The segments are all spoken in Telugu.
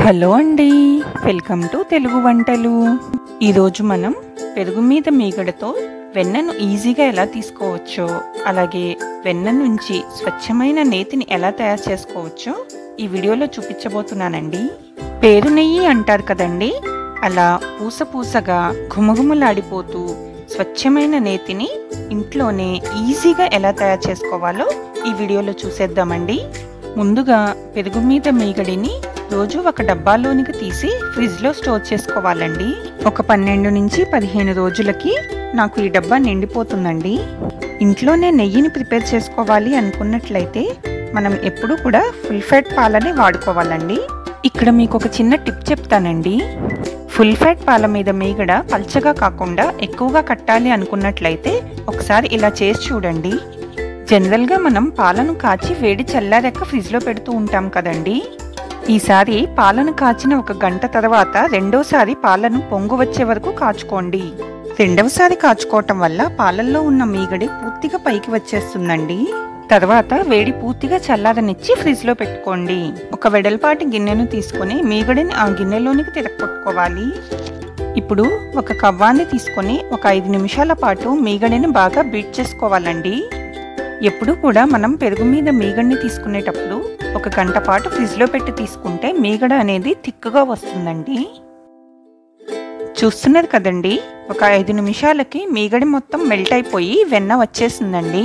హలో అండి వెల్కమ్ టు తెలుగు వంటలు ఈరోజు మనం పెరుగు మీద మీగడతో వెన్నను ఈజీగా ఎలా తీసుకోవచ్చో అలాగే వెన్న నుంచి స్వచ్ఛమైన నేతిని ఎలా తయారు చేసుకోవచ్చో ఈ వీడియోలో చూపించబోతున్నానండి పేరు నెయ్యి అంటారు కదండి అలా పూస పూసగా ఘుమఘుమలాడిపోతూ స్వచ్ఛమైన నేతిని ఇంట్లోనే ఈజీగా ఎలా తయారు చేసుకోవాలో ఈ వీడియోలో చూసేద్దామండి ముందుగా పెరుగు మీద మీగడిని రోజు ఒక డబ్బాలోనికి తీసి ఫ్రిడ్జ్లో స్టోర్ చేసుకోవాలండి ఒక పన్నెండు నుంచి పదిహేను రోజులకి నాకు ఈ డబ్బా నిండిపోతుందండి ఇంట్లోనే నెయ్యిని ప్రిపేర్ చేసుకోవాలి అనుకున్నట్లయితే మనం ఎప్పుడూ కూడా ఫుల్ ఫ్యాట్ పాలనే వాడుకోవాలండి ఇక్కడ మీకు ఒక చిన్న టిప్ చెప్తానండి ఫుల్ ఫ్యాట్ పాల మీద మీగడ పల్చగా కాకుండా ఎక్కువగా కట్టాలి అనుకున్నట్లయితే ఒకసారి ఇలా చేసి చూడండి జనరల్గా మనం పాలను కాచి వేడి చల్లారాక ఫ్రిడ్జ్లో పెడుతూ ఉంటాం కదండి ఈసారి పాలను కాచిన ఒక గంట తర్వాత రెండోసారి పాలను పొంగు వచ్చే వరకు కాచుకోండి రెండవసారి కాచుకోవటం వల్ల పాలల్లో ఉన్న మీగడి పూర్తిగా పైకి వచ్చేస్తుందండి తర్వాత వేడి పూర్తిగా చల్లారనిచ్చి ఫ్రిడ్జ్లో పెట్టుకోండి ఒక వెడల్పాటి గిన్నెను తీసుకొని మీగడిని ఆ గిన్నెలోనికి తిరగొట్టుకోవాలి ఇప్పుడు ఒక కవ్వాన్ని తీసుకొని ఒక ఐదు నిమిషాల పాటు మీగడిని బాగా బీట్ చేసుకోవాలండి ఎప్పుడు కూడా మనం పెరుగు మీద మీగడని తీసుకునేటప్పుడు ఒక గంట పాటు ఫ్రిడ్జ్లో పెట్టి తీసుకుంటే మీగడ అనేది తిక్కుగా వస్తుందండి చూస్తున్నారు కదండి ఒక ఐదు నిమిషాలకి మీగడి మొత్తం మెల్ట్ అయిపోయి వెన్న వచ్చేసిందండి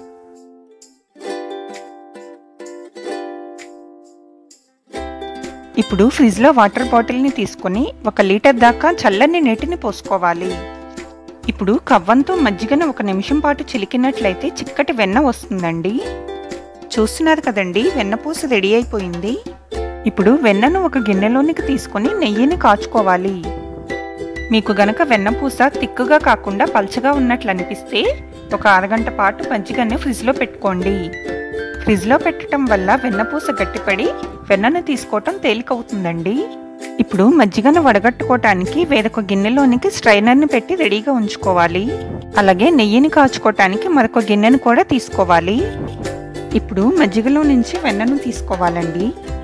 ఇప్పుడు ఫ్రిడ్జ్లో వాటర్ బాటిల్ని తీసుకొని ఒక లీటర్ దాకా చల్లని నీటిని పోసుకోవాలి ఇప్పుడు కవ్వంతో మజ్జిగను ఒక నిమిషం పాటు చిలికినట్లయితే చిక్కటి వెన్న వస్తుందండి చూస్తున్నారు కదండి వెన్నపూస రెడీ అయిపోయింది ఇప్పుడు వెన్నను ఒక గిన్నెలోనికి తీసుకొని నెయ్యిని కాచుకోవాలి మీకు గనక వెన్నపూస తిక్కుగా కాకుండా పల్చగా ఉన్నట్లు అనిపిస్తే ఒక అరగంట పాటు మజ్జిగని ఫ్రిడ్జ్లో పెట్టుకోండి ఫ్రిడ్జ్లో పెట్టడం వల్ల వెన్నపూస గట్టిపడి వెన్నను తీసుకోవటం తేలికవుతుందండి ఇప్పుడు మజ్జిగను వడగట్టుకోవటానికి వేరొక గిన్నెలోనికి స్ట్రైనర్ని పెట్టి రెడీగా ఉంచుకోవాలి అలాగే నెయ్యిని కాచుకోవటానికి మరొక గిన్నెను కూడా తీసుకోవాలి ఇప్పుడు మజ్జిగలో నుంచి వెన్నను తీసుకోవాలండి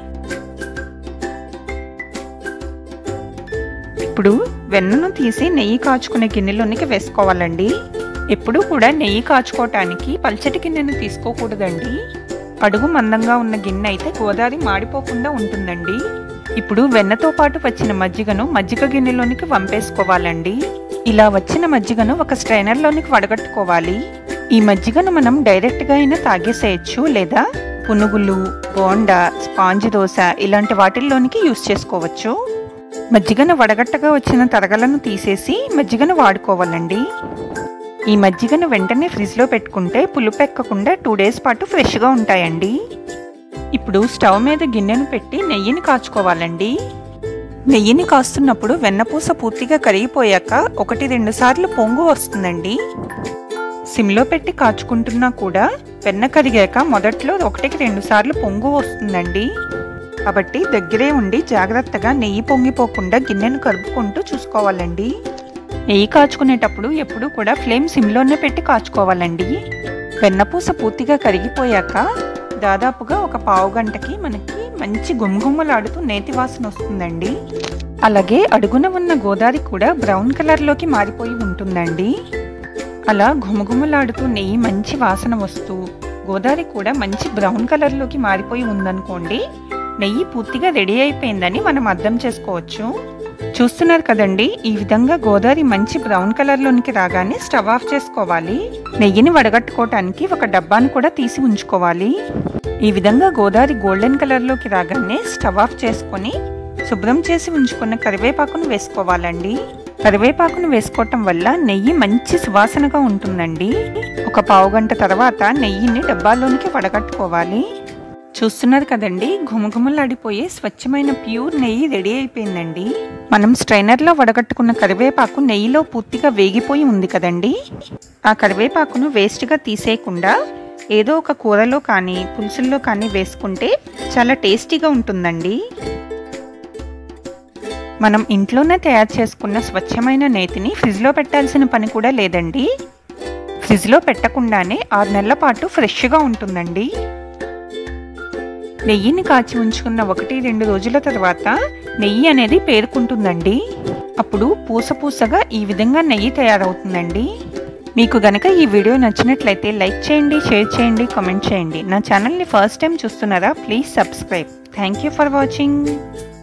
ఇప్పుడు వెన్నను తీసి నెయ్యి కాచుకునే గిన్నెలోనికి వేసుకోవాలండి ఎప్పుడూ కూడా నెయ్యి కాచుకోవటానికి పల్చటి గిన్నెను తీసుకోకూడదండి అడుగు మందంగా ఉన్న గిన్నె అయితే గోదావరి మాడిపోకుండా ఉంటుందండి ఇప్పుడు వెన్నతో పాటు వచ్చిన మజ్జిగను మజ్జిగ గిన్నెలోనికి వంపేసుకోవాలండి ఇలా వచ్చిన మజ్జిగను ఒక స్ట్రైనర్లోనికి వడగట్టుకోవాలి ఈ మజ్జిగను మనం డైరెక్ట్గా అయినా తాగేసేయచ్చు లేదా పునుగులు బోండా స్పాంజ్ దోశ ఇలాంటి వాటిల్లోనికి యూస్ చేసుకోవచ్చు మజ్జిగను వడగట్టగా వచ్చిన తరగలను తీసేసి మజ్జిగను వాడుకోవాలండి ఈ మజ్జిగను వెంటనే ఫ్రిడ్జ్లో పెట్టుకుంటే పులుపెక్కకుండా టూ డేస్ పాటు ఫ్రెష్గా ఉంటాయండి ఇప్పుడు స్టవ్ మీద గిన్నెను పెట్టి నెయ్యిని కాచుకోవాలండి నెయ్యిని కాస్తున్నప్పుడు వెన్నపూస పూర్తిగా కరిగిపోయాక ఒకటి రెండు సార్లు పొంగు వస్తుందండి సిమ్లో పెట్టి కాచుకుంటున్నా కూడా వెన్న కరిగాక మొదట్లో ఒకటికి రెండు సార్లు పొంగు వస్తుందండి కాబట్టి దగ్గరే ఉండి జాగ్రత్తగా నెయ్యి పొంగిపోకుండా గిన్నెను కలుపుకుంటూ చూసుకోవాలండి నెయ్యి కాచుకునేటప్పుడు ఎప్పుడూ కూడా ఫ్లేమ్ సిమ్లోనే పెట్టి కాచుకోవాలండి వెన్నపూస పూర్తిగా కరిగిపోయాక దాదాపుగా ఒక పావు గంటకి మనకి మంచి గుమగుమలాడుతూ నేతి వాసన వస్తుందండి అలాగే అడుగున ఉన్న గోదావరి కూడా బ్రౌన్ కలర్లోకి మారిపోయి ఉంటుందండి అలా ఘుమఘుమలాడుతూ నెయ్యి మంచి వాసన వస్తూ గోదావరి కూడా మంచి బ్రౌన్ కలర్లోకి మారిపోయి ఉందనుకోండి నెయ్యి పూర్తిగా రెడీ అయిపోయిందని మనం అర్థం చేసుకోవచ్చు చూస్తున్నారు కదండి ఈ విధంగా గోదావరి మంచి బ్రౌన్ కలర్లోనికి రాగానే స్టవ్ ఆఫ్ చేసుకోవాలి నెయ్యిని వడగట్టుకోవటానికి ఒక డబ్బాను కూడా తీసి ఉంచుకోవాలి ఈ విధంగా గోదావరి గోల్డెన్ కలర్లోకి రాగానే స్టవ్ ఆఫ్ చేసుకొని శుభ్రం చేసి ఉంచుకున్న కరివేపాకును వేసుకోవాలండి కరివేపాకును వేసుకోవటం వల్ల నెయ్యి మంచి సువాసనగా ఉంటుందండి ఒక పావు గంట తర్వాత నెయ్యిని డబ్బాలోనికి వడగట్టుకోవాలి చూస్తున్నారు కదండి ఘుమఘుమలాడిపోయే స్వచ్ఛమైన ప్యూర్ నెయ్యి రెడీ అయిపోయిందండి మనం స్ట్రైనర్లో వడగట్టుకున్న కరివేపాకు నెయ్యిలో పూర్తిగా వేగిపోయి ఉంది కదండి ఆ కరివేపాకును వేస్ట్గా తీసేయకుండా ఏదో ఒక కూరలో కానీ పులుసుల్లో కానీ వేసుకుంటే చాలా టేస్టీగా ఉంటుందండి మనం ఇంట్లోనే తయారు చేసుకున్న స్వచ్ఛమైన నేతిని ఫ్రిడ్జ్లో పెట్టాల్సిన పని కూడా లేదండి ఫ్రిడ్జ్లో పెట్టకుండానే ఆరు నెలల పాటు ఫ్రెష్గా ఉంటుందండి నెయ్యిని కాచి ఉంచుకున్న ఒకటి రెండు రోజుల తర్వాత నెయ్యి అనేది పేరుకుంటుందండి అప్పుడు పూస పూసగా ఈ విధంగా నెయ్యి తయారవుతుందండి మీకు గనక ఈ వీడియో నచ్చినట్లయితే లైక్ చేయండి షేర్ చేయండి కామెంట్ చేయండి నా ఛానల్ని ఫస్ట్ టైం చూస్తున్నారా please subscribe thank you for watching